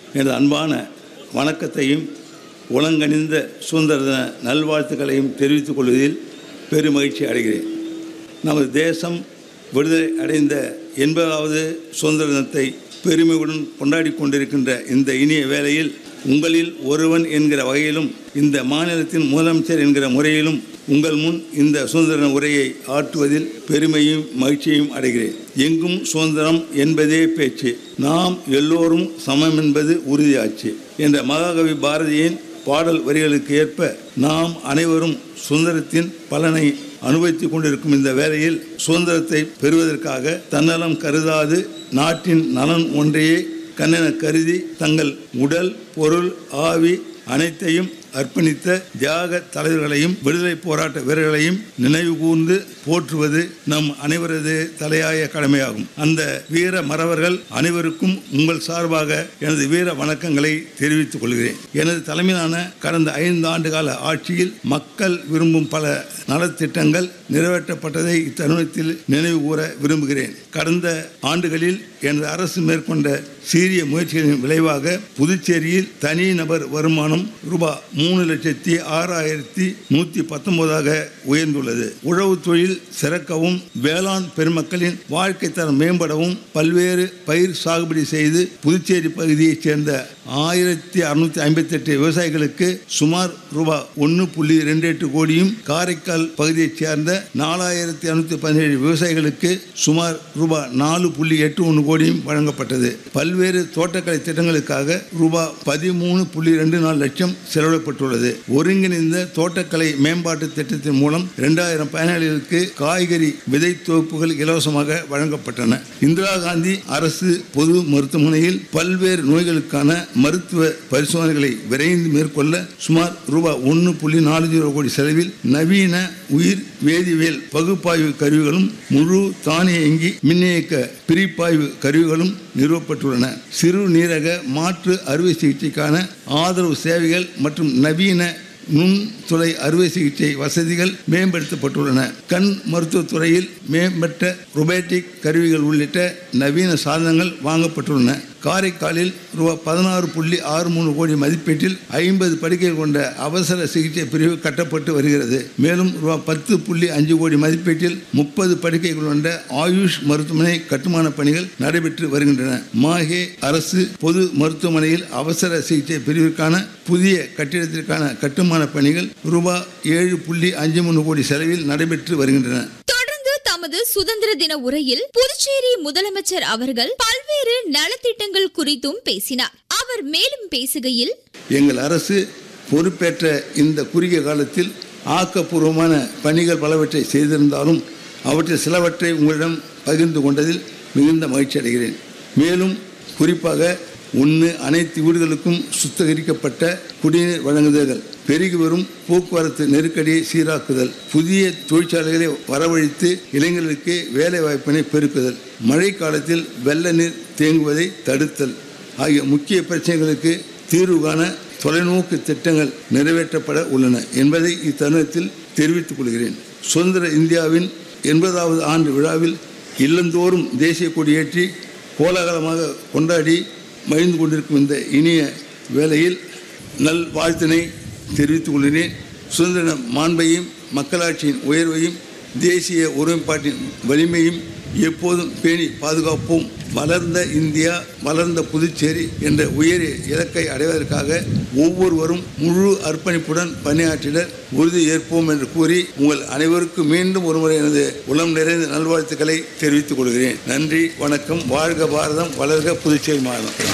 எனது அன்பான வணக்கத்தையும் உலங்கணிந்த சுதந்திர தின நல்வாழ்த்துக்களையும் தெரிவித்துக் கொள்வதில் பெருமகிழ்ச்சி அடைகிறேன் நமது தேசம் விடுதலை அடைந்த எண்பதாவது சுதந்திர தினத்தை பெருமையுடன் கொண்டாடி கொண்டிருக்கின்ற இந்த இனிய வேளையில் உங்களில் ஒருவன் என்கிற வகையிலும் இந்த மாநிலத்தின் முதலமைச்சர் என்கிற முறையிலும் உங்கள் முன் இந்த சுதந்திர தின உரையை ஆற்றுவதில் பெருமையும் மகிழ்ச்சியும் அடைகிறேன் எங்கும் சுதந்திரம் என்பதே பேச்சு நாம் எல்லோரும் சமம் என்பது உறுதியாச்சு என்ற மகாகவி பாரதியின் பாடல் வரிகளுக்கு ஏற்ப நாம் அனைவரும் சுதந்திரத்தின் பலனை அனுபவித்துக் கொண்டிருக்கும் இந்த வேளையில் சுதந்திரத்தை பெறுவதற்காக தன்னலம் கருதாது நாட்டின் நலன் ஒன்றையே கண்ணென கருதி தங்கள் உடல் பொருள் ஆவி அனைத்தையும் அர்ப்பணித்த தியாக தலைவர்களையும் விடுதலை போராட்ட வீரர்களையும் நினைவு கூர்ந்து போற்றுவது நம் அனைவரது தலையாய கடமையாகும் அந்த வீர மறவர்கள் அனைவருக்கும் உங்கள் சார்பாக எனது வீர வணக்கங்களை தெரிவித்துக் கொள்கிறேன் எனது தலைமையிலான கடந்த ஐந்து ஆண்டு கால ஆட்சியில் மக்கள் விரும்பும் பல நலத்திட்டங்கள் நிறைவேற்றப்பட்டதை இத்தருணத்தில் நினைவு கூற விரும்புகிறேன் கடந்த ஆண்டுகளில் எனது அரசு மேற்கொண்ட சீரிய முயற்சிகளின் விளைவாக புதுச்சேரியில் தனிநபர் வருமானம் ரூபாய் மூணு லட்சத்தி ஆறாயிரத்தி நூற்றி பத்தொன்பதாக உயர்ந்துள்ளது உழவு தொழில் சிறக்கவும் வேளாண் பெருமக்களின் வாழ்க்கை தரம் மேம்படவும் பல்வேறு பயிர் சாகுபடி செய்து புதுச்சேரி பகுதியைச் சேர்ந்த ஆயிரத்தி அறுநூத்தி ஐம்பத்தி எட்டு விவசாயிகளுக்கு சுமார் ரூபாய் ஒன்று புள்ளி ரெண்டு எட்டு கோடியும் காரைக்கால் பகுதியைச் சேர்ந்த நாலாயிரத்தி அறுநூத்தி பதினேழு விவசாயிகளுக்கு சுமார் ரூபாய் நாலு புள்ளி எட்டு ஒன்று கோடியும் வழங்கப்பட்டது பல்வேறு தோட்டக்கலை திட்டங்களுக்காக ரூபாய் பதிமூணு புள்ளி ரெண்டு நாலு லட்சம் செலவிடப்பட்டுள்ளது ஒருங்கிணைந்த தோட்டக்கலை மேம்பாட்டு திட்டத்தின் மூலம் இரண்டாயிரம் பயனாளிகளுக்கு காய்கறி விதை தொகுப்புகள் இலவசமாக வழங்கப்பட்டன இந்திரா காந்தி அரசு பொது மருத்துவமனையில் பல்வேறு நோய்களுக்கான மருத்துவ பரிசோதனைகளை விரைந்து மேற்கொள்ள சுமார் ரூபாய் ஒன்று புள்ளி நாலு ஜீரோ கோடி செலவில் நவீன உயிர் வேதியியல் பகுப்பாய்வு கருவிகளும் முழு தானியங்கி மின்னியக்க பிரிப்பாய்வு கருவிகளும் நிறுவப்பட்டுள்ளன சிறுநீரக மாற்று அறுவை சிகிச்சைக்கான ஆதரவு சேவைகள் மற்றும் நவீன நுண்துளை அறுவை சிகிச்சை வசதிகள் மேம்படுத்தப்பட்டுள்ளன கண் மருத்துவத்துறையில் மேம்பட்ட ரொபேட்டிக் கருவிகள் உள்ளிட்ட நவீன சாதனங்கள் வாங்கப்பட்டுள்ளன காரைக்காலில் ரூபாய் பதினாறு புள்ளி ஆறு மூணு கோடி மதிப்பீட்டில் ஐம்பது படுக்கைகள் கொண்ட அவசர சிகிச்சை பிரிவு கட்டப்பட்டு வருகிறது மேலும் ரூபாய் பத்து புள்ளி அஞ்சு கோடி மதிப்பீட்டில் முப்பது படுக்கைகள் கொண்ட ஆயுஷ் மருத்துவமனை கட்டுமான பணிகள் நடைபெற்று வருகின்றன மாஹே அரசு பொது மருத்துவமனையில் அவசர சிகிச்சை பிரிவிற்கான புதிய கட்டிடத்திற்கான கட்டுமான பணிகள் ரூபாய் ஏழு புள்ளி அஞ்சு மூணு கோடி செலவில் நடைபெற்று வருகின்றன தொடர்ந்து தமது சுதந்திர தின உரையில் புதுச்சேரி முதலமைச்சர் அவர்கள் பல்வேறு நலத்திட்டங்கள் குறித்தும் பேசினார் அவர் மேலும் பேசுகையில் எங்கள் அரசு பொறுப்பேற்ற இந்த குறுகிய காலத்தில் ஆக்கப்பூர்வமான பணிகள் பலவற்றை செய்திருந்தாலும் அவற்றில் சிலவற்றை உங்களிடம் பகிர்ந்து கொண்டதில் மிகுந்த மகிழ்ச்சி அடைகிறேன் மேலும் குறிப்பாக ஒன்று அனைத்து வீடுகளுக்கும் சுத்திகரிக்கப்பட்ட குடிநீர் வழங்குதல்கள் பெருகி வரும் போக்குவரத்து நெருக்கடியை சீராக்குதல் புதிய தொழிற்சாலைகளை வரவழைத்து இளைஞர்களுக்கு வேலை வாய்ப்பினை பெருக்குதல் மழை காலத்தில் வெள்ள நீர் தேங்குவதை தடுத்தல் ஆகிய முக்கிய பிரச்சனைகளுக்கு தீர்வு காண தொலைநோக்கு திட்டங்கள் நிறைவேற்றப்பட உள்ளன என்பதை இத்தருணத்தில் தெரிவித்துக் கொள்கிறேன் சுதந்திர இந்தியாவின் எண்பதாவது ஆண்டு விழாவில் இல்லந்தோறும் தேசிய கொடியேற்றி கோலாகலமாக கொண்டாடி மகிழ்ந்து கொண்டிருக்கும் இந்த இனிய வேளையில் நல் வாழ்த்தினை தெரிவித்துக் கொள்கிறேன் சுதந்திர மாண்பையும் மக்களாட்சியின் உயர்வையும் தேசிய ஒருமைப்பாட்டின் வலிமையும் எப்போதும் பேணி பாதுகாப்போம் வளர்ந்த இந்தியா வளர்ந்த புதுச்சேரி என்ற உயரிய இலக்கை அடைவதற்காக ஒவ்வொருவரும் முழு அர்ப்பணிப்புடன் பணியாற்றிட உறுதி ஏற்போம் என்று கூறி உங்கள் அனைவருக்கும் மீண்டும் ஒருமுறை எனது உளம் நிறைந்த நல்வாழ்த்துக்களை தெரிவித்துக் கொள்கிறேன் நன்றி வணக்கம் வாழ்க பாரதம் வளர்க புதுச்சேரி மாநிலம்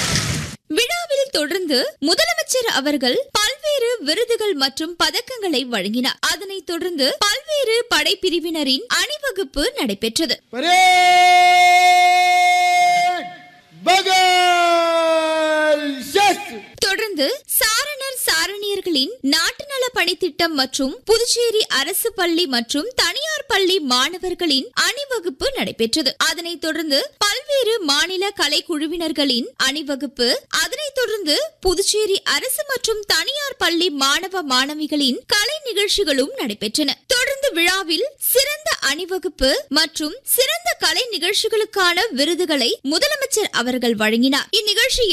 விழாவில் தொடர்ந்து முதலமைச்சர் அவர்கள் பல்வேறு விருதுகள் மற்றும் பதக்கங்களை வழங்கினார் அதனைத் தொடர்ந்து பல்வேறு படைப்பிரிவினரின் அணிவகுப்பு நடைபெற்றது परेड बगल शस्त्र தொடர்ந்து சாரணர் சாரணியர்களின் நாட்டு நல பணித்திட்டம் மற்றும் புதுச்சேரி அரசு பள்ளி மற்றும் தனியார் பள்ளி மாணவர்களின் அணிவகுப்பு நடைபெற்றது அதனைத் தொடர்ந்து பல்வேறு மாநில கலைக்குழுவினர்களின் அணிவகுப்பு அதனைத் தொடர்ந்து புதுச்சேரி அரசு மற்றும் தனியார் பள்ளி மாணவ மாணவிகளின் கலை நிகழ்ச்சிகளும் நடைபெற்றன தொடர்ந்து விழாவில் சிறந்த அணிவகுப்பு மற்றும் சிறந்த கலை நிகழ்ச்சிகளுக்கான விருதுகளை முதலமைச்சர் அவர்கள் வழங்கினார் இந்நிகழ்ச்சியில்